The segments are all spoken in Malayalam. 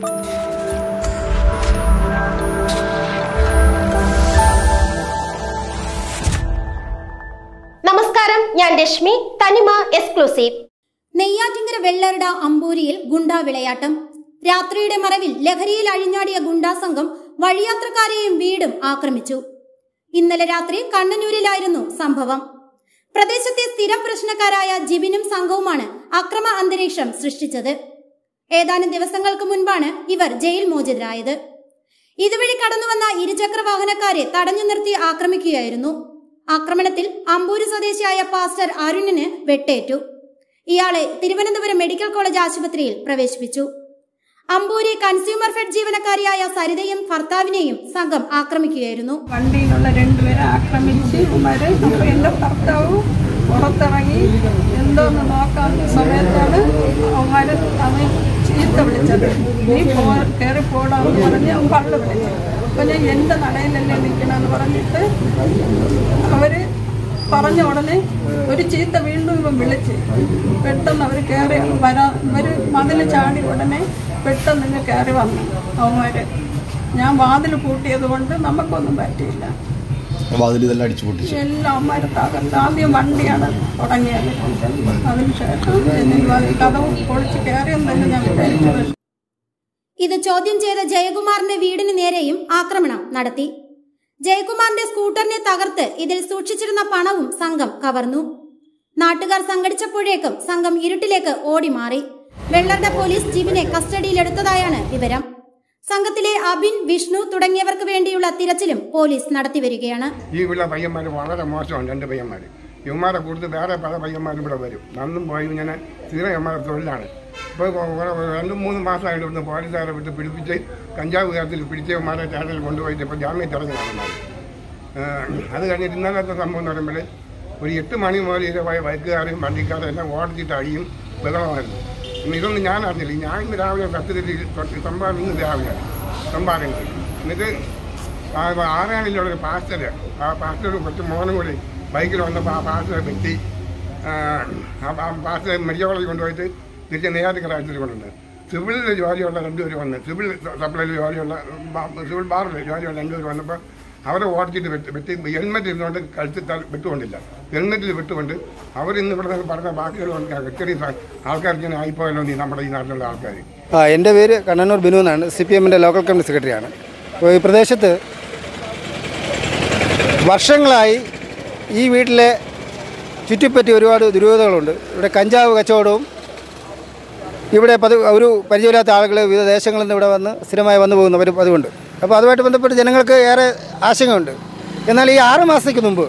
നമസ്കാരം ഞാൻ രശ്മി തനിമ എക്സ്ക്ലൂസീവ് നെയ്യാറ്റിങ്കര വെള്ളറുട അമ്പൂരിയിൽ ഗുണ്ടാ വിളയാട്ടം രാത്രിയുടെ മറവിൽ ലഹരിയിൽ അഴിഞ്ഞാടിയ ഗുണ്ടാ സംഘം വഴിയാത്രക്കാരെയും വീടും ആക്രമിച്ചു ഇന്നലെ രാത്രി കണ്ണനൂരിലായിരുന്നു സംഭവം പ്രദേശത്തെ സ്ഥിരം പ്രശ്നക്കാരായ ജിബിനും സംഘവുമാണ് അക്രമ അന്തരീക്ഷം സൃഷ്ടിച്ചത് ഏതാനും ദിവസങ്ങൾക്ക് മുൻപാണ് ഇവർ ജയിൽ മോചിതരായത് ഇതുവഴി കടന്നുവന്ന ഇരുചക്ര വാഹനക്കാരെ തടഞ്ഞു നിർത്തി ആക്രമിക്കുകയായിരുന്നു ആക്രമണത്തിൽ അമ്പൂര് സ്വദേശിയായ പാസ്റ്റർ അരുണിന് വെട്ടേറ്റു ഇയാളെ തിരുവനന്തപുരം മെഡിക്കൽ കോളേജ് ആശുപത്രിയിൽ പ്രവേശിപ്പിച്ചു അമ്പൂരി കൺസ്യൂമർ ഫെഡ് ജീവനക്കാരിയായ സരിതയും ഭർത്താവിനെയും സംഘം ആക്രമിക്കുകയായിരുന്നു വണ്ടിയിലുള്ള രണ്ടുപേരെ ആക്രമിച്ച് ഉമാര് അപ്പോൾ എൻ്റെ ഭർത്താവ് പുറത്തിറങ്ങി എന്തോന്ന് നോക്കാവുന്ന സമയത്താണ് അവന്മാര് അവൻ ചീത്ത വിളിച്ചത് നീ പോ കയറി പോടാന്ന് പറഞ്ഞ് അവൻ കള്ളു വിളിച്ചു അപ്പം ഞാൻ എൻ്റെ നടയിലല്ലേ നിൽക്കണമെന്ന് പറഞ്ഞിട്ട് അവർ പറഞ്ഞ ഉടനെ ഒരു ചീത്ത വീണ്ടും ഇവൻ വിളിച്ച് പെട്ടെന്ന് അവർ കയറി വരാ ഇവർ മതിൽ ചാടി ഉടനെ പെട്ടെന്ന് ഇങ്ങ് കയറി വന്നു അവന്മാര് ഞാൻ വാതിൽ പൂട്ടിയത് കൊണ്ട് നമുക്കൊന്നും പറ്റിയില്ല വാതിൽ ഇതെല്ലാം അടിച്ചു പൊട്ടിച്ചു എല്ലാം അവന്മാരെ തകർത്ത് ആദ്യം വണ്ടിയാണ് തുടങ്ങിയത് അതിനുശേഷം ഈ കഥവ് പൊളിച്ച് കയറിയെന്ന് തന്നെ ഞാൻ വിചാരിച്ചത് ഇത് ചോദ്യം ചെയ്ത ജയകുമാറിന്റെ വീടിന് നേരെയും ആക്രമണം നടത്തി ജയകുമാറിന്റെ സ്കൂട്ടറിനെ തകർത്ത് ഇതിൽ സൂക്ഷിച്ചിരുന്ന പണവും സംഘം കവർന്നു നാട്ടുകാർ സംഘടിച്ചപ്പോഴേക്കും സംഘം ഇരുട്ടിലേക്ക് ഓടി മാറി വെള്ളറുടെ പോലീസ് ജീവനെ കസ്റ്റഡിയിലെടുത്തതായാണ് വിവരം സംഘത്തിലെ അബിൻ വിഷ്ണു തുടങ്ങിയവർക്ക് വേണ്ടിയുള്ള തിരച്ചിലും പോലീസ് നടത്തിവരികയാണ് ഈ ഉള്ള പയ്യന്മാർ വളരെ മോശമാണ് രണ്ട് പയ്യന്മാർ ഇവന്മാരെ കൂടുതൽ വേറെ പല പയ്യന്മാരും ഇവിടെ വരും നന്നും പോയി ഇങ്ങനെ സ്ഥിരം ഇവന്മാരെ തൊഴിലാണ് ഇപ്പോൾ രണ്ടും മൂന്ന് മാസമായിട്ട് ഇവിടുന്ന് പോലീസുകാരെ വിട്ട് പിടിപ്പിച്ച് കഞ്ചാവ് കാര്യത്തിൽ പിടിച്ചവന്മാരെ സ്റ്റേഷനിൽ കൊണ്ടുപോയിട്ട് ഇപ്പോൾ ജാമ്യം തിറങ്ങി നടന്നാൽ അത് കഴിഞ്ഞിട്ട് ഇന്നലത്തെ സംഭവം എന്ന് പറയുമ്പോൾ ഒരു എട്ട് മണി മുതൽ ഇത് ബൈക്കുകാരെയും വണ്ടിക്കാരെയും എല്ലാം ഓടിച്ചിട്ട് അഴിയും ബഹളമായിരുന്നു ഇന്ന് ഇതൊന്നും ഞാൻ അറിഞ്ഞില്ല ഞാൻ ഇന്ന് രാവിലെ സത്യത്തിൽ സംഭവം ഇന്ന് രാവിലെ സംഭാവന എന്നിട്ട് ആ ആറാണിലുള്ള ഒരു പാസ്റ്റർ ആ പാസ്റ്റർ കുറച്ച് മോനും കൂടി ബൈക്കിൽ വന്നപ്പോൾ ആ പാസ്റ്ററെ വെട്ടി ആ, ആ പാസ്റ്ററെ മെഡിക്കൽ കോളേജിൽ കൊണ്ടുപോയിട്ട് തിരിച്ച് നെയ്യാറ്റിക്കര ആശുപത്രി കൊണ്ടുണ്ട് സിവിലിൽ ജോലിയുള്ള രണ്ടുപേർ വന്ന് സിവിൽ സപ്ലൈയിൽ ജോലിയുള്ള ബാ- സിവിൽ ബാറിൽ ജോലിയുള്ള രണ്ടുപേർ വന്നപ്പോൾ അവരെ ഓടിച്ചിട്ട് വെട്ടി വെട്ടി ഹെൽമെറ്റ് ഇരുന്നുകൊണ്ട് കഴുത്തിൽ ത- വെട്ടുകൊണ്ടില്ല ഹെൽമെറ്റിൽ വെട്ടുകൊണ്ട് അവരിന്ന് ഇവിടെ നിന്ന് പറഞ്ഞ ബാക്കിയുള്ള ഇത്രയും സ- ആൾക്കാർ ഇങ്ങനെ ആയിപ്പോയല്ലോ നീ നമ്മുടെ ഈ നാട്ടിലുള്ള ആൾക്കാർ ആ എൻ്റെ പേര് കണ്ണന്നൂർ ബിനു എന്നാണ് സി പി എമ്മിൻ്റെ ലോക്കൽ കമ്മിറ്റി സെക്രട്ടറിയാണ് അപ്പോൾ ഈ പ്രദേശത്ത് വർഷങ്ങളായി ഈ വീട്ടിലെ ചുറ്റിപ്പറ്റി ഒരുപാട് ദുരൂഹതകളുണ്ട് ഇവിടെ കഞ്ചാവ് കച്ചവടവും ഇവിടെ പതി ഒരു പരിചയമില്ലാത്ത ആളുകൾ വിവിധ ദേശങ്ങളിൽ നിന്ന് ഇവിടെ വന്ന് സ്ഥിരമായി വന്നു പോകുന്നവർ പതിവുണ്ട് അപ്പോൾ അതുമായിട്ട് ബന്ധപ്പെട്ട് ജനങ്ങൾക്ക് ഏറെ ആശങ്കയുണ്ട് എന്നാൽ ഈ ആറ് മാസത്തേക്ക് മുമ്പ്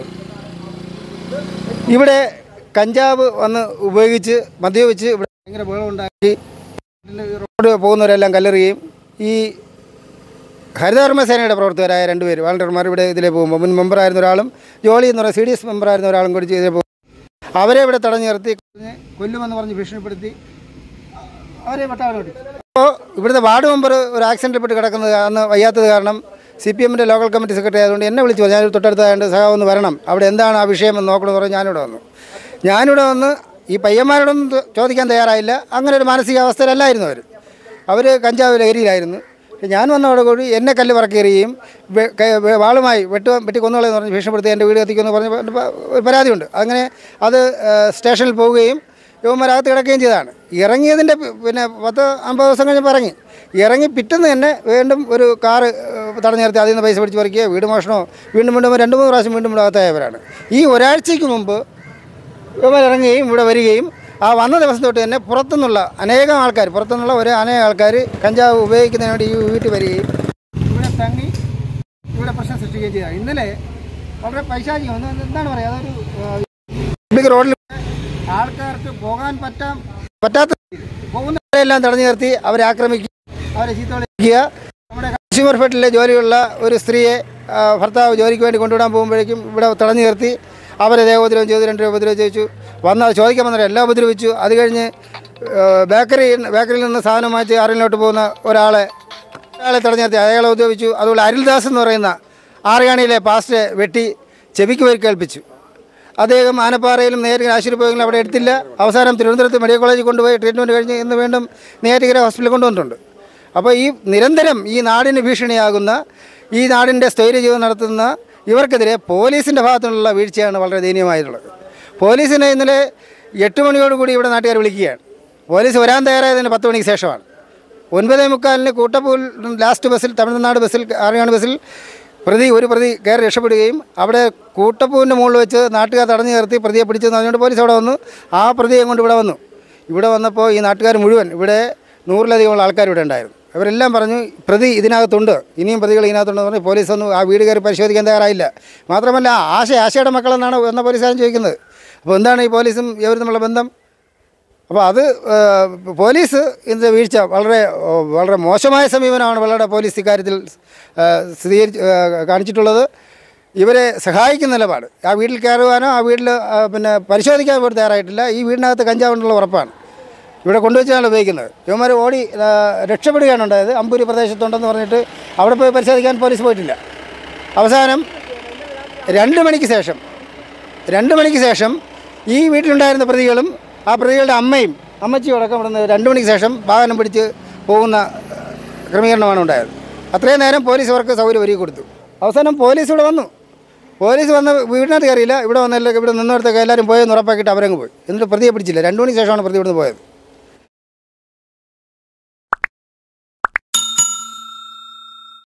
ഇവിടെ കഞ്ചാവ് വന്ന് ഉപയോഗിച്ച് മദ്യപിച്ച് ഇവിടെ ഭയങ്കര ബഹളമുണ്ടാക്കി റോഡ് പോകുന്നവരെല്ലാം കല്ലെറിയുകയും ഈ ഹരിതകർമ്മ സേനയുടെ പ്രവർത്തകരായ രണ്ടുപേർ വാളണ്ടിയർമാർ ഇവിടെ ഇതിലെ പോകുമ്പോൾ മുൻ മെമ്പറായിരുന്ന ഒരാളും ജോലി എന്ന് പറയുന്ന സി ഡി എസ് മെമ്പറായിരുന്ന ഒരാളും കൂടി ഇതിലെ പോകും അവരെ ഇവിടെ തടഞ്ഞു നിർത്തി കൊല്ലുമെന്ന് പറഞ്ഞ് ഭീഷണിപ്പെടുത്തി അവരെ വട്ടാവലോട്ടി അപ്പോൾ ഇവിടുത്തെ വാർഡ് മെമ്പർ ഒരു ആക്സിഡൻറ്റിൽപ്പെട്ട് കിടക്കുന്നത് അന്ന് വയ്യാത്തത് കാരണം സി പി എമ്മിൻ്റെ ലോക്കൽ കമ്മിറ്റി സെക്രട്ടറി ആയതുകൊണ്ട് എന്നെ വിളിച്ചു ഞാൻ തൊട്ടടുത്തായതുകൊണ്ട് സഹാവൊന്ന് വരണം അവിടെ എന്താണ് ആ വിഷയം എന്ന് നോക്കണമെന്ന് പറഞ്ഞ് ഞാനിവിടെ വന്നു ഞാനിവിടെ വന്ന് ഈ പയ്യന്മാരോടൊന്നും ത- ചോദിക്കാൻ തയ്യാറായില്ല അങ്ങനെ ഒരു മാനസികാവസ്ഥയിലല്ലായിരുന്നു അവർ അവർ കഞ്ചാവ് ലഹരിയിലായിരുന്നു പക്ഷേ ഞാൻ വന്നതോടെ കൂടി എന്നെ കല്ല് പറക്കേറിയും വെ- ക- വെ- വാളുമായി വെട്ടു വെട്ടി കൊന്നുകളെന്ന് പറഞ്ഞ് ഭീഷണിപ്പെടുത്തി എൻ്റെ വീട് കത്തിക്കുമെന്ന് പറഞ്ഞ് പ- പ- ഒരു പരാതിയുണ്ട് അങ്ങനെ അത് ഏഹ്, സ്റ്റേഷനിൽ പോവുകയും യുവന്മാരകത്ത് കിടക്കുകയും ചെയ്തതാണ് ഇറങ്ങിയതിൻ്റെ പി- പിന്നെ പത്ത് അമ്പത് ദിവസം കഴിഞ്ഞപ്പോൾ ഇറങ്ങി ഇറങ്ങി പിറ്റേന്ന് തന്നെ വീണ്ടും ഒരു കാറ് ഏഹ്, തടഞ്ഞു നിർത്തി അതിൽ നിന്ന് പൈസ പിടിച്ച് പറിക്കുകയോ വീട് മോഷണമോ വീണ്ടും വീണ്ടും രണ്ട് മൂന്ന് പ്രാവശ്യം വീണ്ടും ഇവിടെ അകത്തായവരാണ് ഈ ഒരാഴ്ചയ്ക്ക് മുമ്പ് ഇവന്മാർ ഇറങ്ങുകയും ഇവിടെ വരികയും ആ വന്ന ദിവസം തൊട്ട് തന്നെ പുറത്തുനിന്നുള്ള അനേകം ആൾക്കാർ പുറത്തുനിന്നുള്ള ഒരു അനേകം ആൾക്കാർ കഞ്ചാവ് ഉപയോഗിക്കുന്നതിന് വേണ്ടി ഈ വീട്ടിൽ വരികയും ഇവിടെ തങ്ങി ഇവിടെ പ്രശ്നം സൃഷ്ടിക്കുകയും ചെയ്തതാണ് ഇന്നലെ വളരെ പൈശാചികം ഒന്ന് എന്താണ് പറയുക അതൊരു പബ്ലിക് റോഡിൽ ആൾക്കാർക്ക് പോകാൻ പറ്റാൻ പറ്റാത്ത പോകുന്നവരെല്ലാം തടഞ്ഞു നിർത്തി അവരെ ആക്രമിക്കുക അവരെ ചീത്ത വിളിക്കുക നമ്മുടെ കൺസ്യൂമർ ഫെഡിലെ ജോലിയുള്ള ഒരു സ്ത്രീയെ ആ, ഭർത്താവ് ജോലിക്ക് വേണ്ടി കൊണ്ടുവിടാൻ പോകുമ്പോഴേക്കും ഇവിടെ തടഞ്ഞു നിർത്തി അവരെ ദേഹോപദ്രവം ചെയ്തു രണ്ട് ഉപദ്രവം ചോദിച്ചു വന്ന് അത് ചോദിക്കാൻ വന്നവരെ എല്ലാം ഉപദ്രവിച്ചു അത് കഴിഞ്ഞ് ആ, ബേക്കറി ബേക്കറിയിൽ നിന്ന് സാധനം വാങ്ങിച്ച് ആറിലോട്ട് പോകുന്ന ഒരാളെ ഒരാളെ തടഞ്ഞു നിർത്തി അയാളെ ഉപദ്രവിച്ചു അതുപോലെ അരുൾദാസ് എന്ന് പറയുന്ന ആറുകാണിയിലെ പാസ്റ്റ് വെട്ടി ചെവിക്ക് പരിക്കേൽപ്പിച്ചു അദ്ദേഹം ആനപ്പാറയിലും നേരിട്ട് ആശുപത്രി പോയെങ്കിലും അവിടെ എടുത്തില്ല അവസാനം തിരുവനന്തപുരത്ത് മെഡിക്കൽ കോളേജിൽ കൊണ്ടുപോയി ട്രീറ്റ്മെൻറ്റ് കഴിഞ്ഞ് ഇന്ന് വീണ്ടും നേരിട്ട് ഹോസ്പിറ്റലിൽ കൊണ്ടുവന്നിട്ടുണ്ട് അപ്പോൾ ഈ നിരന്തരം ഈ നാടിന് ഭീഷണിയാകുന്ന ഈ നാടിൻ്റെ സ്ഥൈര്യജീവൻ നടത്തുന്ന ഇവർക്കെതിരെ പോലീസിൻ്റെ ഭാഗത്തുനിന്നുള്ള വീഴ്ചയാണ് വളരെ ദയനീയമായിട്ടുള്ളത് പോലീസിനെ ഇന്നലെ എട്ട് മണിയോടുകൂടി ഇവിടെ നാട്ടുകാർ വിളിക്കുകയാണ് പോലീസ് വരാൻ തയ്യാറായതിന് പത്ത് മണിക്ക് ശേഷമാണ് ഒൻപതേ മുക്കാലിന് കൂട്ടപ്പൂൽ ലാസ്റ്റ് ബസ്സിൽ തമിഴ്നാട് ബസ്സിൽ ആറിയാട് ബസ്സിൽ പ്രതി ഒരു പ്രതി കയറി രക്ഷപ്പെടുകയും അവിടെ കൂട്ടപ്പൂവിൻ്റെ മുകളിൽ വെച്ച് നാട്ടുകാർ തടഞ്ഞു നിർത്തി പ്രതിയെ പിടിച്ചെന്ന് പറഞ്ഞുകൊണ്ട് പോലീസ് അവിടെ വന്നു ആ പ്രതിയെ കൊണ്ട് ഇവിടെ വന്നു ഇവിടെ വന്നപ്പോൾ ഈ നാട്ടുകാർ മുഴുവൻ ഇവിടെ നൂറിലധികമുള്ള ആൾക്കാർ ഇവിടെ ഉണ്ടായിരുന്നു അവരെല്ലാം പറഞ്ഞു പ്രതി ഇതിനകത്തുണ്ട് ഇനിയും പ്രതികൾ ഇതിനകത്തുണ്ടെന്ന് പറഞ്ഞ് പോലീസ് ഒന്നും ആ വീട് കയറി പരിശോധിക്കാൻ തയ്യാറായില്ല മാത്രമല്ല ആശ ആശയുടെ മക്കളെന്നാണ് എന്ന പോലീസുകാരൻ ചോദിക്കുന്നത് അപ്പോൾ എന്താണ് ഈ പോലീസും ഇവരും തമ്മിലുള്ള ബന്ധം അപ്പോൾ അത് ആ, പോലീസ് ഇതിൻ്റെ വീഴ്ച വളരെ ആ, വളരെ മോശമായ സമീപനമാണ് വളരെ പോലീസ് ഇക്കാര്യത്തിൽ ആ, സ്ഥിരീകരിച്ച് ആ, കാണിച്ചിട്ടുള്ളത് ഇവരെ സഹായിക്കുന്ന നിലപാട് ആ വീട്ടിൽ കയറുവാനോ ആ വീട്ടിൽ ആ, പിന്നെ പരിശോധിക്കാൻ പോലും തയ്യാറായിട്ടില്ല ഈ വീടിനകത്ത് കഞ്ചാവുണ്ടെന്നുള്ള ഉറപ്പാണ് ഇവിടെ കൊണ്ടുവച്ചാണ് ഉപയോഗിക്കുന്നത് ഇവന്മാർ ഓടി ആ, രക്ഷപ്പെടുകയാണ് ഉണ്ടായത് അമ്പൂരി പ്രദേശത്തുണ്ടെന്ന് പറഞ്ഞിട്ട് അവിടെ പോയി പരിശോധിക്കാൻ പോലീസ് പോയിട്ടില്ല അവസാനം രണ്ട് മണിക്ക് ശേഷം രണ്ട് മണിക്ക് ശേഷം ഈ വീട്ടിലുണ്ടായിരുന്ന പ്രതികളും ആ പ്രതികളുടെ അമ്മയും അമ്മച്ചിയും അടക്കം ഇവിടുന്ന് രണ്ട് മണിക്ക് ശേഷം വാഹനം പിടിച്ച് പോകുന്ന ഏഹ്, ക്രമീകരണമാണ് ഉണ്ടായത് അത്രയും നേരം പോലീസ് അവർക്ക് സൗകര്യം ഒരുക്കി കൊടുത്തു അവസാനം പോലീസ് ഇവിടെ വന്നു പോലീസ് വന്ന് വീടിനകത്ത് കയറിയില്ല ഇവിടെ വന്നല്ല ഇവിടെ നിന്നിടത്തൊക്കെ എല്ലാവരും പോയെന്ന് ഉറപ്പാക്കിയിട്ട് അവരങ്ങ് പോയി എന്നിട്ട് പ്രതിയെ പിടിച്ചില്ല രണ്ട് മണിക്ക് ശേഷമാണ് പ്രതി ഇവിടുന്ന് പോയത്